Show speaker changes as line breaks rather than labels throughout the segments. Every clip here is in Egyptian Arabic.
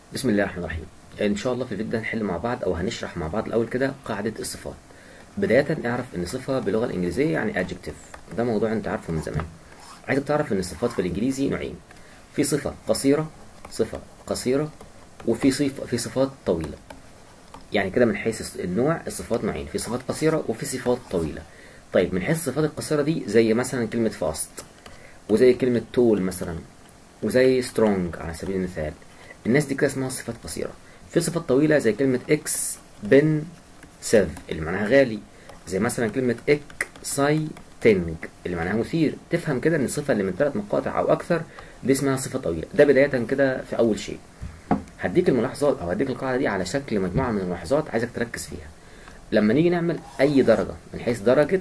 بسم الله الرحمن الرحيم ان شاء الله في الفيديو ده هنحل مع بعض او هنشرح مع بعض الاول كده قاعده الصفات بدايه اعرف ان صفه باللغه الانجليزيه يعني adjective ده موضوع انت عارفه من زمان عايزك تعرف ان الصفات في الانجليزي نوعين في صفه قصيره صفه قصيره وفي صفه في صفات طويله يعني كده من حيث النوع الصفات نوعين في صفات قصيره وفي صفات طويله طيب من حيث الصفات القصيره دي زي مثلا كلمه fast وزي كلمه tall مثلا وزي strong على سبيل المثال الناس دي كده اسمها صفات قصيرة في صفات طويلة زي كلمة اكس بن سيف اللي معناها غالي زي مثلا كلمة اكسايتنج اللي معناها مثير تفهم كده ان الصفة اللي من ثلاث مقاطع او اكثر دي اسمها صفة طويلة ده بداية كده في اول شيء هديك الملاحظات او هديك القاعدة دي على شكل مجموعة من الملاحظات عايزك تركز فيها لما نيجي نعمل اي درجة من حيث درجة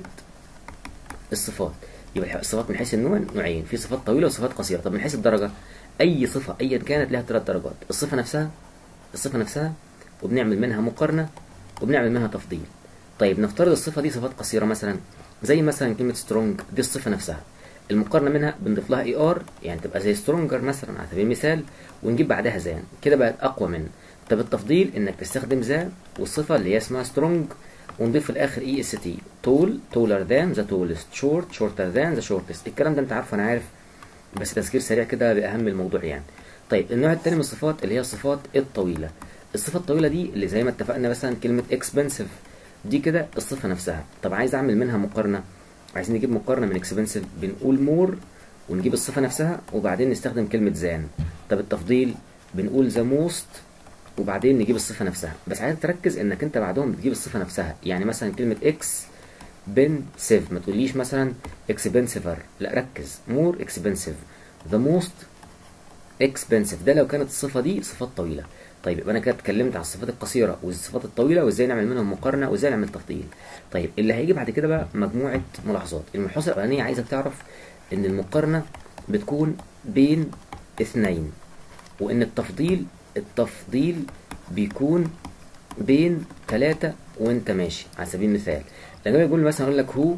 الصفات يبقى الصفات من حيث النوع نوعين في صفات طويلة وصفات قصيرة طب من حيث الدرجة اي صفه ايا كانت لها ثلاث درجات الصفه نفسها الصفه نفسها وبنعمل منها مقارنه وبنعمل منها تفضيل طيب نفترض الصفه دي صفات قصيره مثلا زي مثلا كلمه سترونج دي الصفه نفسها المقارنه منها بنضيف لها اي ار يعني تبقى زي سترونجر مثلا على سبيل المثال ونجيب بعدها زان كده بقت اقوى من طب التفضيل انك تستخدم ذا والصفه اللي هي اسمها سترونج ونضيف في الاخر اي اس تي تول تولر ذان ذا تولست شورت شورتر ذان ذا شورتست الكلام ده انت عارفه انا عارف بس تذكير سريع كده بأهم الموضوع يعني طيب النوع الثاني من الصفات اللي هي الصفات الطويلة الصفة الطويلة دي اللي زي ما اتفقنا مثلا كلمة expensive دي كده الصفة نفسها طب عايز اعمل منها مقارنة عايزين نجيب مقارنة من expensive بنقول more ونجيب الصفة نفسها وبعدين نستخدم كلمة than طب التفضيل بنقول the most وبعدين نجيب الصفة نفسها بس عايز تركز انك انت بعدهم بتجيب الصفة نفسها يعني مثلا كلمة x expensive ما تقوليش مثلا expensive لا ركز more expensive the most expensive ده لو كانت الصفة دي صفات طويلة طيب يبقى انا كده اتكلمت على الصفات القصيرة والصفات الطويلة وازاي نعمل منهم مقارنة وازاي نعمل تفضيل طيب اللي هيجي بعد كده بقى مجموعة ملاحظات الملاحظة الأولانية عايزك تعرف ان المقارنة بتكون بين اثنين وان التفضيل التفضيل بيكون بين ثلاثة وانت ماشي على سبيل المثال لما يقول مثلا اقول لك هو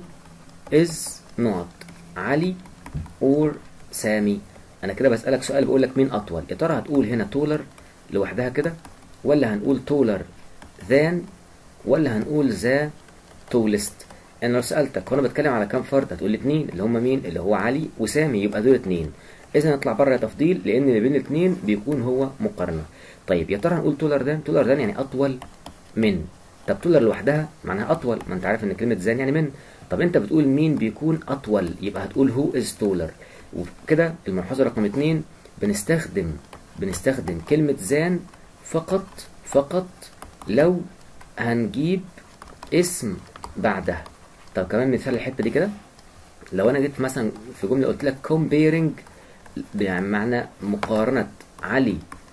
از نوت علي اور سامي انا كده بسالك سؤال بقول لك مين اطول يا ترى هتقول هنا تولر لوحدها كده ولا هنقول تولر ذان ولا هنقول ذا تولست انا لو سالتك وانا بتكلم على كام فرد هتقول لي اتنين اللي هم مين اللي هو علي وسامي يبقى دول اتنين اذا نطلع بره تفضيل لان اللي بين الاثنين بيكون هو مقارنه طيب يا ترى هنقول تولر ذان تولر ذان يعني اطول من طب تولر لوحدها معناها اطول ما انت عارف ان كلمه زان يعني من طب انت بتقول مين بيكون اطول يبقى هتقول هو از تولر وكده الملحوظه رقم اتنين بنستخدم بنستخدم كلمه زان فقط فقط لو هنجيب اسم بعدها طب كمان مثال الحته دي كده لو انا جيت مثلا في جمله قلت لك comparing يعني معنى مقارنه علي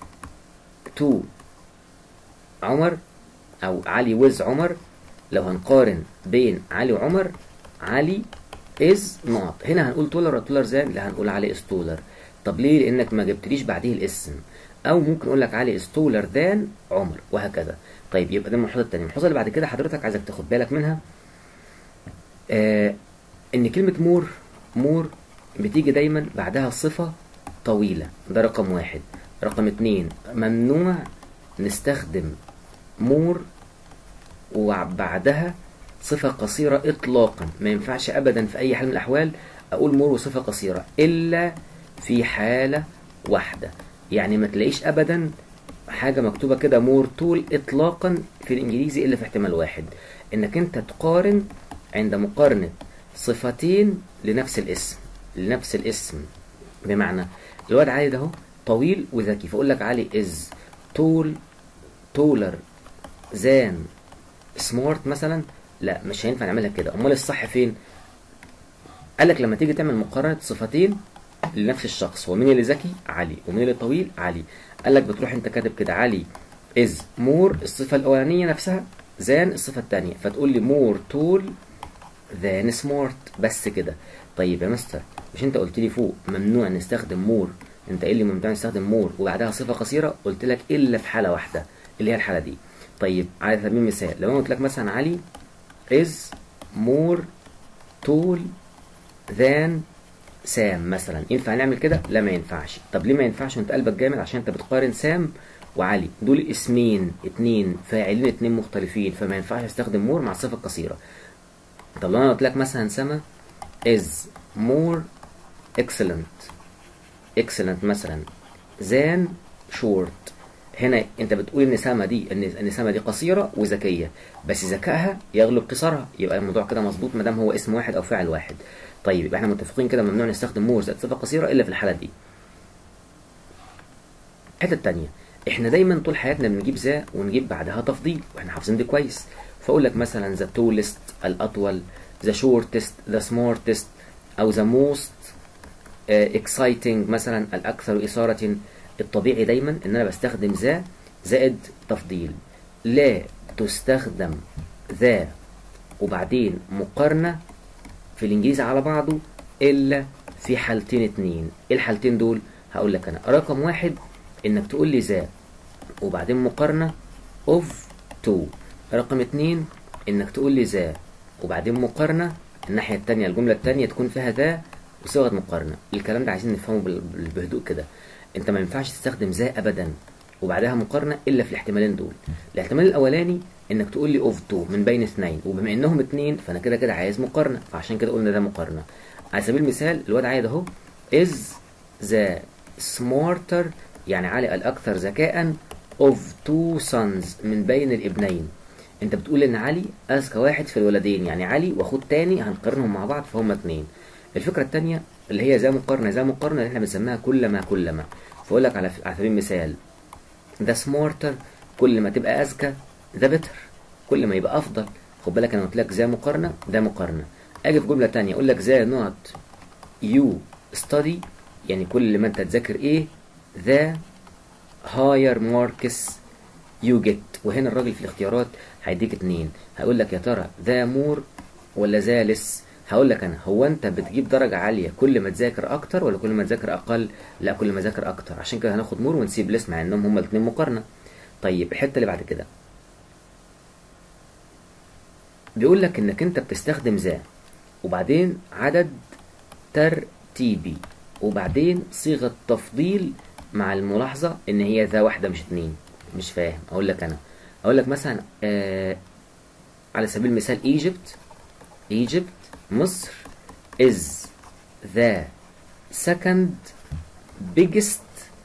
تو عمر او علي ويز عمر لو هنقارن بين علي وعمر علي از نوت هنا هنقول تولر ولا تولر زان لا هنقول علي از تولر طب ليه لانك ما جبتليش بعديه الاسم او ممكن اقول لك علي از تولر ذان عمر وهكذا طيب يبقى دي الملحوظه الثانيه الملحوظه اللي بعد كده حضرتك عايزك تاخد بالك منها آه ان كلمه مور مور بتيجي دايما بعدها صفه طويله ده رقم واحد رقم اتنين ممنوع نستخدم مور وبعدها صفة قصيرة إطلاقا ما ينفعش أبدا في أي حال من الأحوال أقول مور وصفة قصيرة إلا في حالة واحدة يعني ما تلاقيش أبدا حاجة مكتوبة كده مور طول إطلاقا في الإنجليزي إلا في احتمال واحد إنك أنت تقارن عند مقارنة صفتين لنفس الاسم لنفس الاسم بمعنى الواد علي ده طويل وذكي فأقول لك علي إز طول تولر زان سمارت مثلا لا مش هينفع نعملها كده امال الصح فين قال لك لما تيجي تعمل مقارنه صفتين لنفس الشخص هو مين اللي ذكي علي ومين اللي طويل علي قال لك بتروح انت كاتب كده علي از مور الصفه الاولانيه نفسها زان الصفه الثانيه فتقول لي مور تول ذان سمارت بس كده طيب يا مستر مش انت قلت لي فوق ممنوع نستخدم مور انت قايل لي ممنوع نستخدم مور وبعدها صفه قصيره قلت لك الا في حاله واحده اللي هي الحاله دي طيب على سبيل المثال لو انا قلت لك مثلا علي is more tall than سام مثلا ينفع نعمل كده لا ما ينفعش طب ليه ما ينفعش وانت قلبك جامد عشان انت بتقارن سام وعلي دول اسمين اتنين فاعلين اتنين مختلفين فما ينفعش استخدم مور مع الصفه القصيره طب لو انا قلت لك مثلا سما is more excellent excellent مثلا than short هنا انت بتقول ان سما دي ان ان سما دي قصيره وذكيه بس ذكائها يغلب قصرها يبقى الموضوع كده مظبوط ما دام هو اسم واحد او فاعل واحد طيب يبقى احنا متفقين كده ممنوع نستخدم مور زائد صفه قصيره الا في الحاله دي الحته الثانيه احنا دايما طول حياتنا بنجيب ذا ونجيب بعدها تفضيل واحنا حافظين دي كويس فاقول لك مثلا ذا تولست الاطول ذا شورتست ذا سمارتست او ذا موست اكسايتنج مثلا الاكثر اثاره الطبيعي دايما ان انا بستخدم ذا زائد تفضيل لا تستخدم ذا وبعدين مقارنه في الانجليزي على بعضه الا في حالتين اتنين ايه الحالتين دول هقول لك انا رقم واحد انك تقول لي ذا وبعدين مقارنه اوف تو رقم اتنين انك تقول لي ذا وبعدين مقارنه الناحيه التانية الجمله التانية تكون فيها ذا وصيغه مقارنه الكلام ده عايزين نفهمه بال- بال- بهدوء كده انت ما ينفعش تستخدم ذا ابدا وبعدها مقارنه الا في الاحتمالين دول الاحتمال الاولاني انك تقول لي اوف تو من بين اثنين وبما انهم اثنين فانا كده كده عايز مقارنه فعشان كده قلنا ده مقارنه على سبيل المثال الواد عايد اهو is the smarter يعني علي الاكثر ذكاء of two sons من بين الابنين انت بتقول ان علي اذكى واحد في الولدين يعني علي واخوه التاني هنقارنهم مع بعض فهم اتنين الفكره التانيه اللي هي ذا مقارنه ذا مقارنه اللي احنا بنسميها كلما كلما فاقول لك على على سبيل المثال ذا سمارتر كل ما تبقى اذكى ذا بيتر كل ما يبقى افضل خد بالك انا قلت لك ذا مقارنه ده مقارنه اجي في جمله تانية اقول لك ذا نوت يو ستادي يعني كل ما انت تذاكر ايه ذا هاير ماركس يو جيت وهنا الراجل في الاختيارات هيديك اتنين هيقول لك يا ترى ذا مور ولا ذا لس هقول لك انا هو انت بتجيب درجه عاليه كل ما تذاكر اكتر ولا كل ما تذاكر اقل لا كل ما تذاكر اكتر عشان كده هناخد مور ونسيب لس مع انهم هما الاثنين مقارنه طيب الحته اللي بعد كده بيقول لك انك انت بتستخدم ذا وبعدين عدد ترتيبي وبعدين صيغه تفضيل مع الملاحظه ان هي ذا واحده مش اتنين مش فاهم اقول لك انا اقول لك مثلا آه على سبيل المثال ايجيبت ايجيبت مصر is the second biggest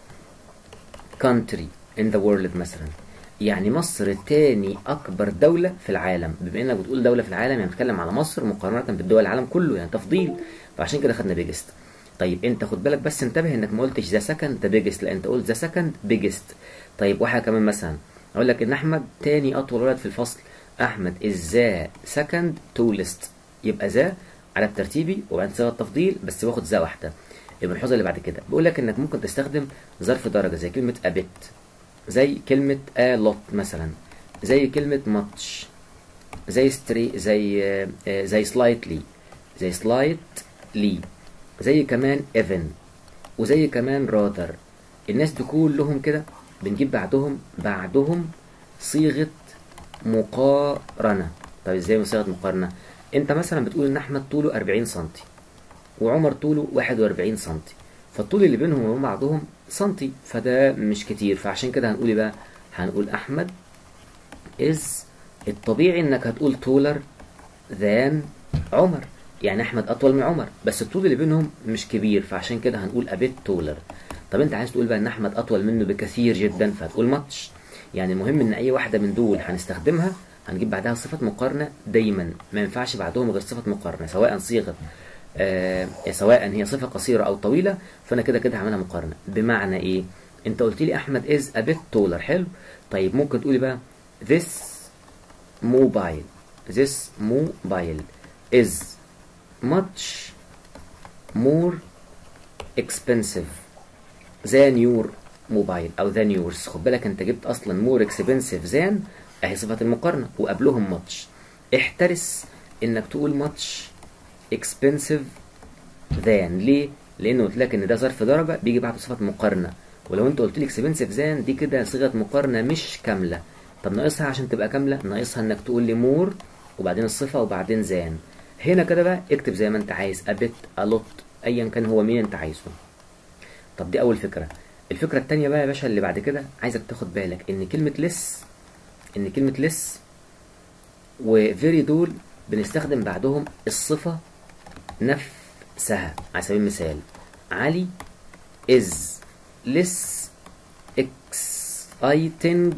country in the world مثلا يعني مصر تاني اكبر دولة في العالم بما انك بتقول دولة في العالم يعني بتتكلم على مصر مقارنة بالدول العالم كله يعني تفضيل فعشان كده خدنا biggest طيب انت خد بالك بس انتبه انك ما قلتش ذا سكند ذا بيجست لا انت قلت ذا سكند بيجست طيب واحد كمان مثلا اقول لك ان احمد تاني اطول ولد في الفصل احمد از ذا سكند تولست يبقى ذا على الترتيبي وبعدين صيغه تفضيل بس باخد ذا واحده الملحوظه اللي بعد كده بيقول لك انك ممكن تستخدم ظرف درجه زي كلمه ابت زي كلمه a lot مثلا زي كلمه much زي ستري زي آه، آه، زي slightly زي slightly زي كمان even وزي كمان rather الناس دي كلهم كده بنجيب بعدهم بعدهم صيغه مقارنه طب ازاي صيغه مقارنه انت مثلا بتقول ان احمد طوله 40 سم وعمر طوله 41 سم فالطول اللي بينهم وبين بعضهم سنتي فده مش كتير فعشان كده هنقول ايه بقى هنقول احمد از الطبيعي انك هتقول taller than عمر يعني احمد اطول من عمر بس الطول اللي بينهم مش كبير فعشان كده هنقول a bit taller طب انت عايز تقول بقى ان احمد اطول منه بكثير جدا فهتقول ماتش يعني المهم ان اي واحده من دول هنستخدمها هنجيب بعدها صفه مقارنه دايما ما ينفعش بعدهم غير صفه مقارنه سواء صيغه آه سواء هي صفه قصيره او طويله فانا كده كده هعملها مقارنه بمعنى ايه انت قلت لي احمد از a bit taller حلو طيب ممكن تقولي بقى this mobile this mobile is much more expensive than your mobile او than yours خد بالك انت جبت اصلا more expensive than اهي صفة المقارنة وقبلهم much احترس انك تقول much expensive than ليه؟ لان قلت لك ان ده ظرف درجة بيجي بعده صفة مقارنة ولو انت قلت لي expensive than دي كده صيغة مقارنة مش كاملة طب ناقصها عشان تبقى كاملة ناقصها انك تقول لي more وبعدين الصفة وبعدين than هنا كده بقى اكتب زي ما انت عايز a bit a lot ايا كان هو مين انت عايزه طب دي اول فكرة الفكرة التانية بقى يا باشا اللي بعد كده عايزك تاخد بالك ان كلمة لس ان كلمة لس وفيري دول بنستخدم بعدهم الصفة نفسها على سبيل المثال علي is less exciting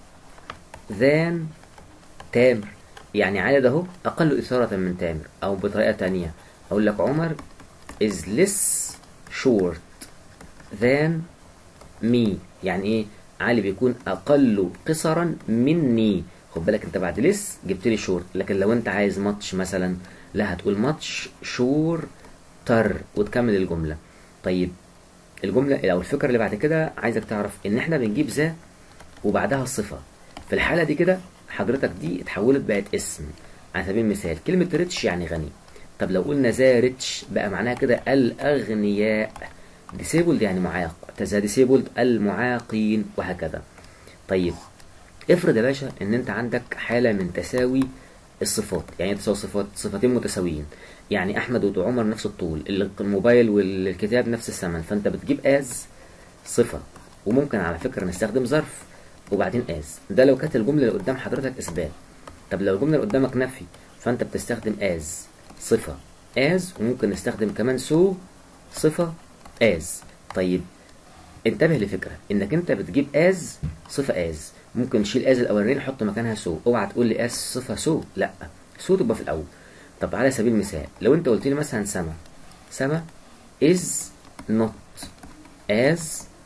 than تامر يعني علي ده هو أقل إثارة من تامر أو بطريقة تانية أقول لك عمر is less short than me يعني إيه علي بيكون أقل قصرا مني خد بالك أنت بعد لس جبت لي شورت لكن لو أنت عايز ماتش مثلا لا هتقول ماتش شور تر وتكمل الجملة طيب الجملة أو الفكرة اللي بعد كده عايزك تعرف إن إحنا بنجيب ذا وبعدها الصفة في الحالة دي كده حضرتك دي اتحولت بقت اسم على سبيل المثال كلمة ريتش يعني غني طب لو قلنا ذا ريتش بقى معناها كده الأغنياء ديسيبلد يعني معاق ذا ديسيبلد المعاقين وهكذا طيب افرض يا باشا ان انت عندك حالة من تساوي الصفات يعني تساوي صفات صفتين متساويين يعني احمد وعمر نفس الطول الموبايل والكتاب نفس الثمن فانت بتجيب از صفة وممكن على فكرة نستخدم ظرف وبعدين از ده لو كانت الجملة اللي قدام حضرتك اثبات طب لو الجملة اللي قدامك نفي فانت بتستخدم از صفة از وممكن نستخدم كمان سو صفة از طيب انتبه لفكرة انك انت بتجيب از صفة از ممكن نشيل از الاولانيين نحط مكانها سو اوعى تقول لي از صفة سو لا سو تبقى في الاول طب على سبيل المثال لو انت قلت لي مثلا سما سما is not as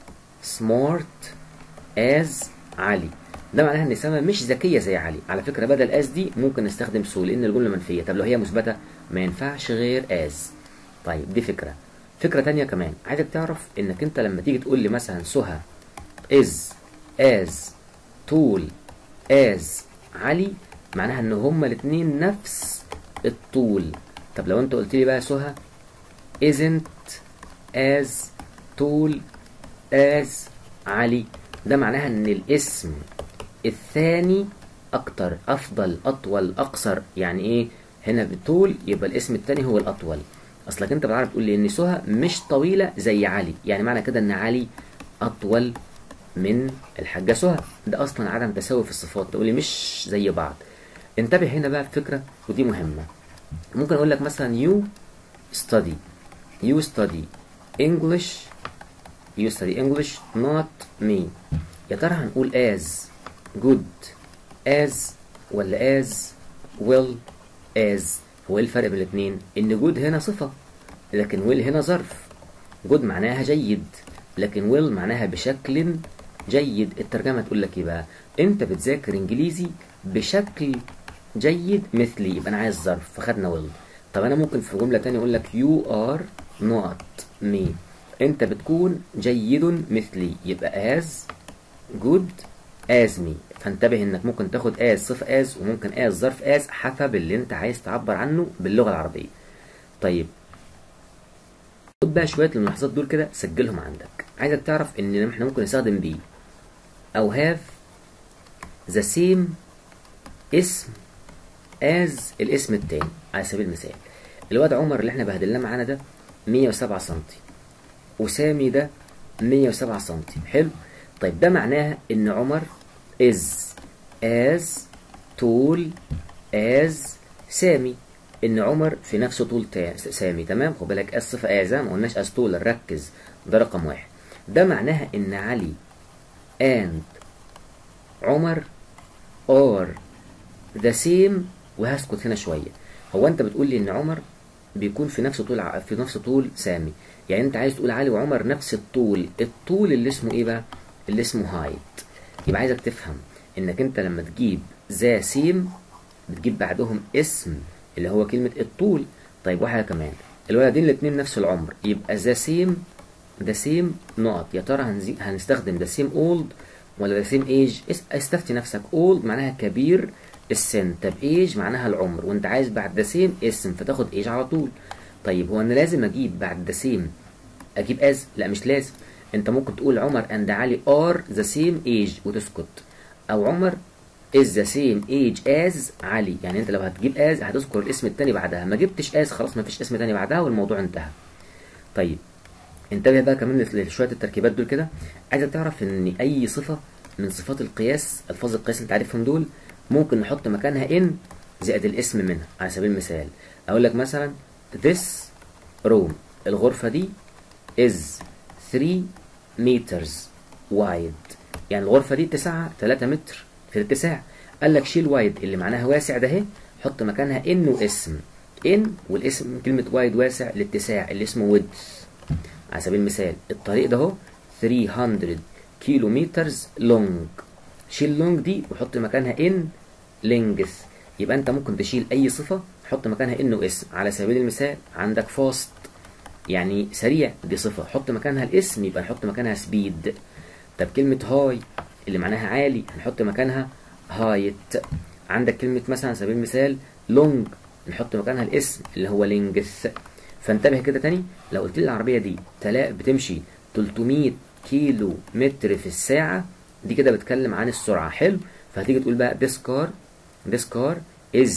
smart as علي ده معناها ان سما مش ذكيه زي علي على فكره بدل از دي ممكن نستخدم سو لان الجمله منفيه طب لو هي مثبته ما ينفعش غير از طيب دي فكره فكره تانية كمان عايزك تعرف انك انت لما تيجي تقول لي مثلا سهى is as tall as علي معناها ان هما الاثنين نفس الطول طب لو انت قلت لي بقى سهى isn't as tall as علي ده معناها ان الاسم الثاني اكتر افضل اطول اقصر يعني ايه هنا بالطول يبقى الاسم الثاني هو الاطول اصلك انت بتعرف تقول لي ان سهى مش طويله زي علي يعني معنى كده ان علي اطول من الحاجه سهى ده اصلا عدم تساوي في الصفات تقول لي مش زي بعض انتبه هنا بقى فكره ودي مهمه ممكن اقول لك مثلا you study you study English you study English not me يا ترى هنقول as good as ولا as well as هو ايه الفرق بين الاثنين ان good هنا صفة لكن will هنا ظرف good معناها جيد لكن will معناها بشكل جيد الترجمة تقول لك ايه بقى انت بتذاكر انجليزي بشكل جيد مثلي يبقى انا عايز ظرف فخدنا will طب انا ممكن في جملة تانية اقول لك you are not me انت بتكون جيد مثلي يبقى as good as me فانتبه انك ممكن تاخد as صفة as وممكن as ظرف as حسب اللي انت عايز تعبر عنه باللغة العربية طيب خد بقى شوية الملاحظات دول كده سجلهم عندك عايزك تعرف ان احنا ممكن نستخدم be او have the same اسم as الاسم التاني على سبيل المثال الواد عمر اللي احنا بهدلناه معانا ده 107 سنتي وسامي ده 107 سنتي حلو طيب ده معناها ان عمر is as tall as سامي ان عمر في نفس طول سامي تمام خد بالك as صفه as ما قلناش as tall ركز ده رقم واحد ده معناها ان علي and عمر are the same وهسكت هنا شويه هو انت بتقول لي ان عمر بيكون في نفس طول ع... في نفس طول سامي يعني انت عايز تقول علي وعمر نفس الطول الطول اللي اسمه ايه بقى اللي اسمه هايت يبقى عايزك تفهم انك انت لما تجيب ذا سيم بتجيب بعدهم اسم اللي هو كلمة الطول طيب واحدة كمان الولدين الاتنين نفس العمر يبقى ذا سيم ذا سيم نقط يا ترى هنزي... هنستخدم ذا سيم اولد ولا ذا سيم ايج استفتي نفسك اولد معناها كبير السن طب ايج معناها العمر وانت عايز بعد ذا سيم اسم فتاخد ايج على طول طيب هو انا لازم اجيب بعد ذا سيم اجيب از لا مش لازم انت ممكن تقول عمر اند علي ار ذا سيم ايج وتسكت او عمر is the same age as علي يعني انت لو هتجيب as هتذكر الاسم التاني بعدها ما جبتش as خلاص ما فيش اسم تاني بعدها والموضوع انتهى طيب انتبه بقى كمان لشويه التركيبات دول كده عايزك تعرف ان اي صفه من صفات القياس الفاظ القياس اللي انت عارفهم دول ممكن نحط مكانها ان زائد الاسم منها على سبيل المثال اقول لك مثلا this room الغرفه دي is 3 meters wide يعني الغرفه دي اتساعها 3 متر في الاتساع قال لك شيل وايد اللي معناها واسع ده اهي حط مكانها ان واسم ان والاسم كلمه وايد واسع الاتساع اللي اسمه width على سبيل المثال الطريق ده اهو 300 كيلو مترز لونج شيل لونج دي وحط مكانها ان لينجث يبقى انت ممكن تشيل اي صفه حط مكانها ان واسم على سبيل المثال عندك فاست يعني سريع دي صفه حط مكانها الاسم يبقى نحط مكانها سبيد طب كلمه هاي اللي معناها عالي هنحط مكانها هايت عندك كلمه مثلا على سبيل المثال لونج نحط مكانها الاسم اللي هو لينجث فانتبه كده تاني لو قلت لي العربيه دي تلا بتمشي 300 كيلو متر في الساعه دي كده بتكلم عن السرعه حلو فهتيجي تقول بقى this car this car is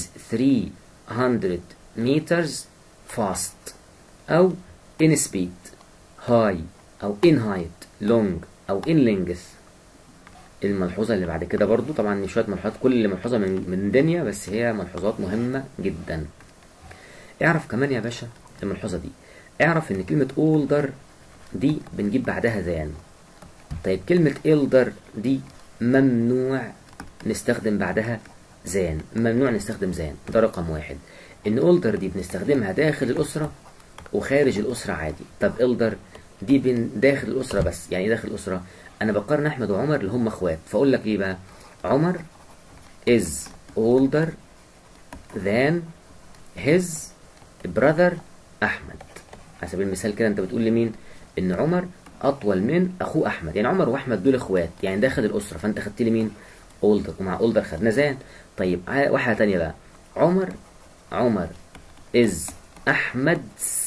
300 meters fast او in speed high او in height long او in length الملحوظه اللي بعد كده برضو طبعا شويه ملحوظات كل ملحوظه من من دنيا بس هي ملحوظات مهمه جدا اعرف كمان يا باشا الملحوظه دي اعرف ان كلمه older دي بنجيب بعدها ذان طيب كلمه elder دي ممنوع نستخدم بعدها ذان ممنوع نستخدم ذان ده رقم واحد ان older دي بنستخدمها داخل الاسره وخارج الاسره عادي طب elder دي بين داخل الاسره بس يعني ايه داخل الاسره انا بقارن احمد وعمر اللي هم اخوات فاقول لك ايه بقى عمر is older than his brother احمد على سبيل المثال كده انت بتقول لمين ان عمر اطول من اخوه احمد يعني عمر واحمد دول اخوات يعني داخل الاسره فانت خدت لي مين اولدر ومع اولدر خدنا زان طيب واحده تانية بقى عمر عمر is احمد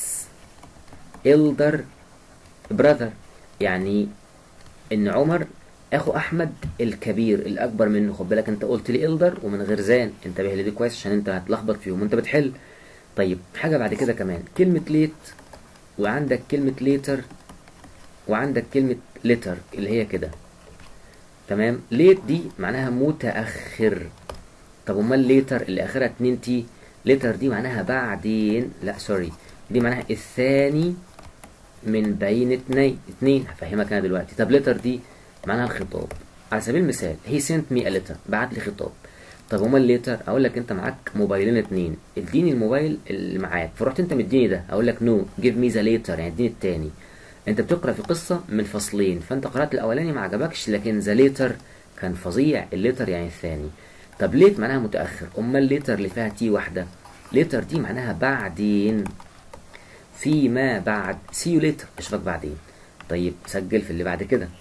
elder brother يعني ان عمر اخو احمد الكبير الاكبر منه خد بالك انت قلت لي الدر ومن غير زان انتبه لدي كويس عشان انت هتلخبط فيهم وانت بتحل طيب حاجه بعد كده كمان كلمه ليت وعندك كلمه ليتر وعندك كلمه ليتر اللي هي كده تمام ليت دي معناها متاخر طب امال ليتر اللي اخرها 2 تي ليتر دي معناها بعدين لا سوري دي معناها الثاني من بين اتنين اتنين هفهمك انا دلوقتي طب لتر دي معناها الخطاب على سبيل المثال هي سنت مي لتر بعت لي خطاب طب امال ليتر اقول لك انت معاك موبايلين اتنين اديني الموبايل اللي معاك فرحت انت مديني ده اقول لك نو جيف مي ذا ليتر يعني اديني التاني انت بتقرا في قصه من فصلين فانت قرات الاولاني ما عجبكش لكن ذا ليتر كان فظيع الليتر يعني الثاني طب ليت معناها متاخر امال ليتر اللي فيها تي واحده ليتر دي معناها بعدين فيما بعد see you later اشوفك بعدين طيب سجل في اللي بعد كده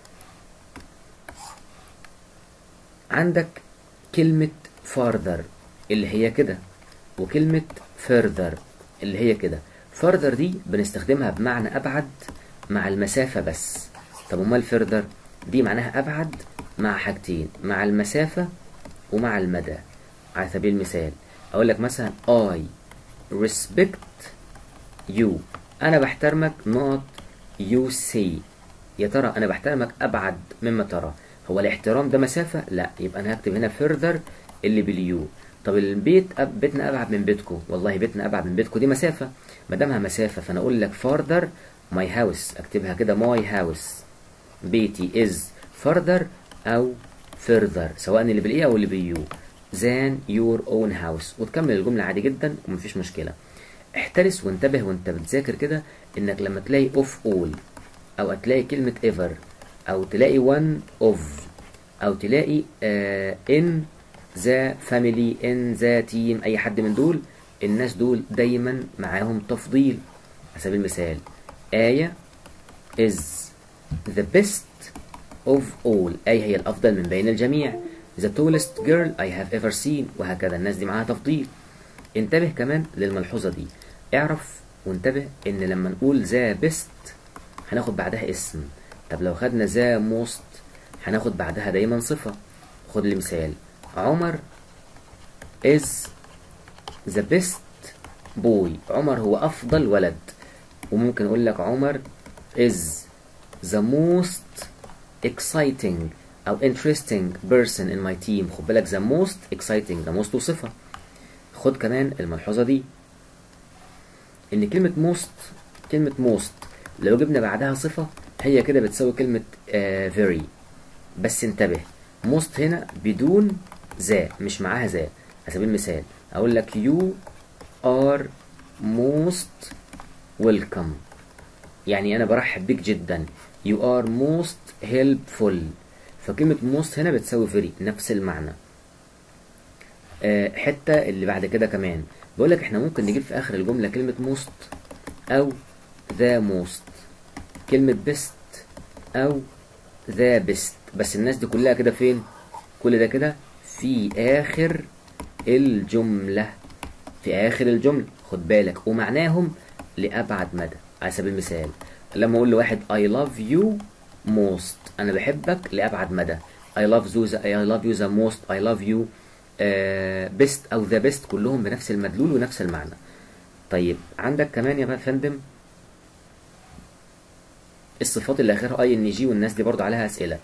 عندك كلمة further اللي هي كده وكلمة further اللي هي كده further دي بنستخدمها بمعنى أبعد مع المسافة بس طب أمال further دي معناها أبعد مع حاجتين مع المسافة ومع المدى على سبيل المثال أقول لك مثلا I respect يو انا بحترمك نقط يو سي يا ترى انا بحترمك ابعد مما ترى هو الاحترام ده مسافة لا يبقى انا هكتب هنا further اللي باليو طب البيت أب بيتنا ابعد من بيتكو والله بيتنا ابعد من بيتكو دي مسافة ما دامها مسافة فانا اقول لك farther my house اكتبها كده my house بيتي is further او further سواء اللي بالاي او اللي باليو than your own house وتكمل الجملة عادي جدا ومفيش مشكلة احترس وانتبه وانت بتذاكر كده انك لما تلاقي اوف اول او تلاقي كلمة ever او تلاقي one of او تلاقي ان ذا فاميلي ان ذا تيم اي حد من دول الناس دول دايما معاهم تفضيل على سبيل المثال آية is the best of all أي هي الأفضل من بين الجميع the tallest girl I have ever seen وهكذا الناس دي معاها تفضيل انتبه كمان للملحوظة دي اعرف وانتبه ان لما نقول ذا بيست هناخد بعدها اسم طب لو خدنا ذا موست هناخد بعدها دايما صفة خد لي مثال عمر is the best boy عمر هو افضل ولد وممكن اقول لك عمر is the most exciting أو interesting person in my team خد بالك the most exciting the most وصفة خد كمان الملحوظة دي إن كلمة most كلمة most لو جبنا بعدها صفة هي كده بتساوي كلمة uh, very بس انتبه most هنا بدون ذا مش معاها ذا على سبيل المثال أقول لك you are most welcome يعني أنا برحب بيك جدا you are most helpful فكلمة most هنا بتساوي very نفس المعنى آه حتة اللي بعد كده كمان بقول لك احنا ممكن نجيب في آخر الجملة كلمة most أو the most كلمة best أو the best بس الناس دي كلها كده فين؟ كل ده كده في آخر الجملة في آخر الجملة خد بالك ومعناهم لأبعد مدى على سبيل المثال لما أقول لواحد I love you most أنا بحبك لأبعد مدى I love you the, I love you the most I love you uh, best أو the best كلهم بنفس المدلول ونفس المعنى طيب عندك كمان يا بقى فندم الصفات اللي اخرها اي ان جي والناس دي برضو عليها اسئله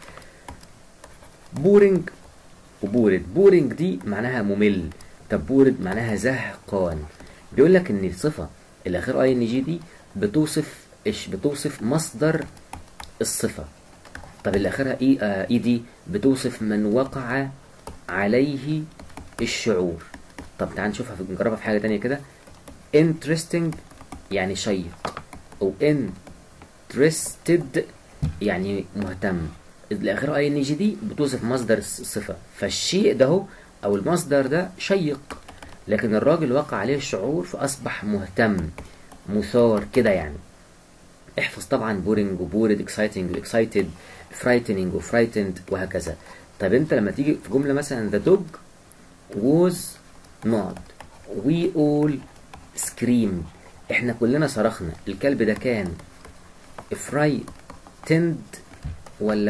بورنج وبورد بورنج دي معناها ممل طب بورد معناها زهقان بيقول لك ان الصفه اللي اخرها اي ان جي دي بتوصف ايش بتوصف مصدر الصفه طب اللي اخرها اي آه اي دي بتوصف من وقع عليه الشعور طب تعال نشوفها في نجربها في حاجه تانية كده interesting يعني شيق او interested يعني مهتم الاخير اي ان جي دي بتوصف مصدر الصفه فالشيء ده هو او المصدر ده شيق لكن الراجل وقع عليه الشعور فاصبح مهتم مثار كده يعني احفظ طبعا بورنج وبورد اكسايتنج واكسايتد فرايتنينج وفرايتند وهكذا طب انت لما تيجي في جمله مثلا the dog was not we all screamed احنا كلنا صرخنا الكلب ده كان frightened ولا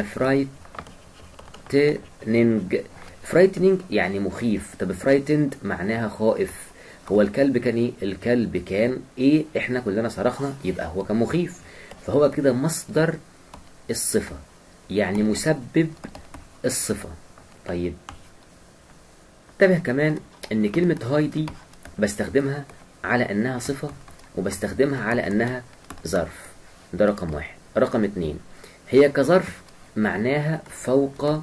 frightening frightening يعني مخيف طب frightened معناها خائف هو الكلب كان ايه الكلب كان ايه احنا كلنا صرخنا يبقى هو كان مخيف فهو كده مصدر الصفة يعني مسبب الصفة طيب انتبه كمان ان كلمة هاي دي بستخدمها على انها صفة وبستخدمها على انها ظرف ده رقم واحد رقم اتنين هي كظرف معناها فوق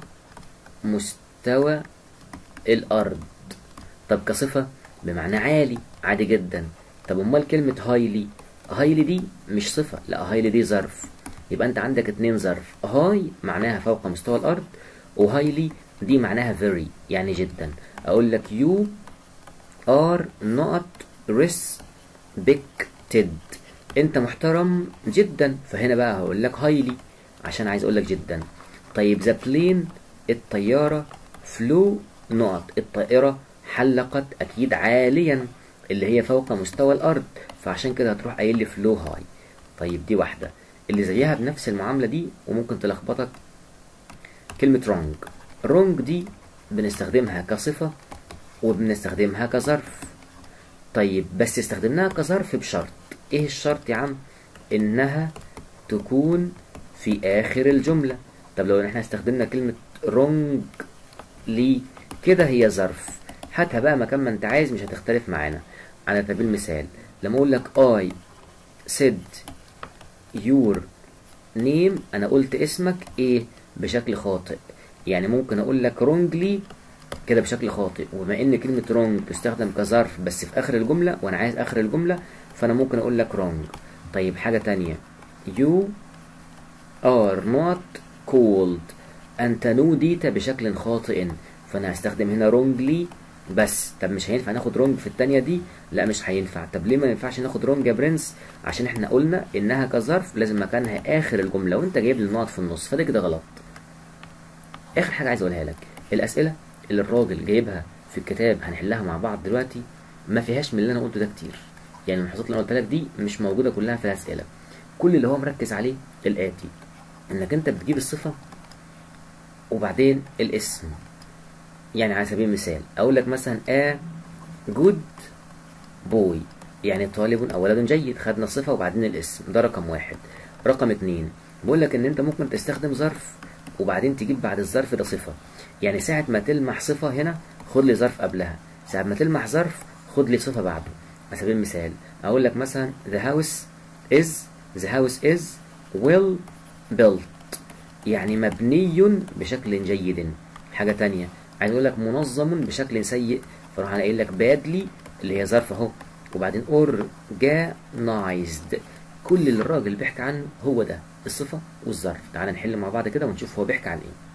مستوى الأرض طب كصفة بمعنى عالي عادي جدا طب امال كلمة هايلي هايلي دي مش صفة لا هايلي دي ظرف يبقى انت عندك اتنين ظرف هاي معناها فوق مستوى الأرض وهايلي دي معناها very يعني جدا أقول لك you are not respected انت محترم جدا فهنا بقى هقول لك هايلي عشان عايز اقول لك جدا طيب ذا بلين الطياره فلو نقط الطائره حلقت اكيد عاليا اللي هي فوق مستوى الارض فعشان كده هتروح قايل لي فلو هاي طيب دي واحده اللي زيها بنفس المعامله دي وممكن تلخبطك كلمه رونج رونج دي بنستخدمها كصفه وبنستخدمها كظرف طيب بس استخدمناها كظرف بشرط ايه الشرط يا عم انها تكون في اخر الجملة طب لو احنا استخدمنا كلمة wrong لي كده هي ظرف هاتها بقى مكان ما انت عايز مش هتختلف معانا على سبيل المثال لما اقول لك I said your name انا قلت اسمك ايه بشكل خاطئ يعني ممكن اقول لك wrongly كده بشكل خاطئ وبما ان كلمة wrong تستخدم كظرف بس في اخر الجملة وانا عايز اخر الجملة فانا ممكن اقول لك wrong طيب حاجة تانية you are not called انت نوديت بشكل خاطئ فانا هستخدم هنا wrongly بس طب مش هينفع ناخد wrong في التانية دي لا مش هينفع طب ليه ما ينفعش ناخد wrong يا برنس عشان احنا قلنا انها كظرف لازم مكانها اخر الجملة وانت جايب لي النقط في النص فده كده غلط اخر حاجة عايز اقولها لك الاسئلة اللي الراجل جايبها في الكتاب هنحلها مع بعض دلوقتي ما فيهاش من اللي انا قلته ده كتير يعني المحافظات اللي انا قلت لك دي مش موجودة كلها في الاسئلة كل اللي هو مركز عليه الاتي انك انت بتجيب الصفة وبعدين الاسم يعني على سبيل المثال اقول لك مثلا a good boy يعني طالب او ولد جيد خدنا الصفة وبعدين الاسم ده رقم واحد رقم اتنين بقول لك ان انت ممكن تستخدم ظرف وبعدين تجيب بعد الظرف ده صفة يعني ساعة ما تلمح صفة هنا خد لي ظرف قبلها ساعة ما تلمح ظرف خد لي صفة بعده على سبيل المثال اقول لك مثلا the house is the house is well built يعني مبني بشكل جيد حاجة تانية عايز اقول لك منظم بشكل سيء فاروح انا قايل لك badly اللي هي ظرف اهو وبعدين organized كل اللي الراجل بيحكي عنه هو ده الصفة والظرف تعال نحل مع بعض كده ونشوف هو بيحكي عن ايه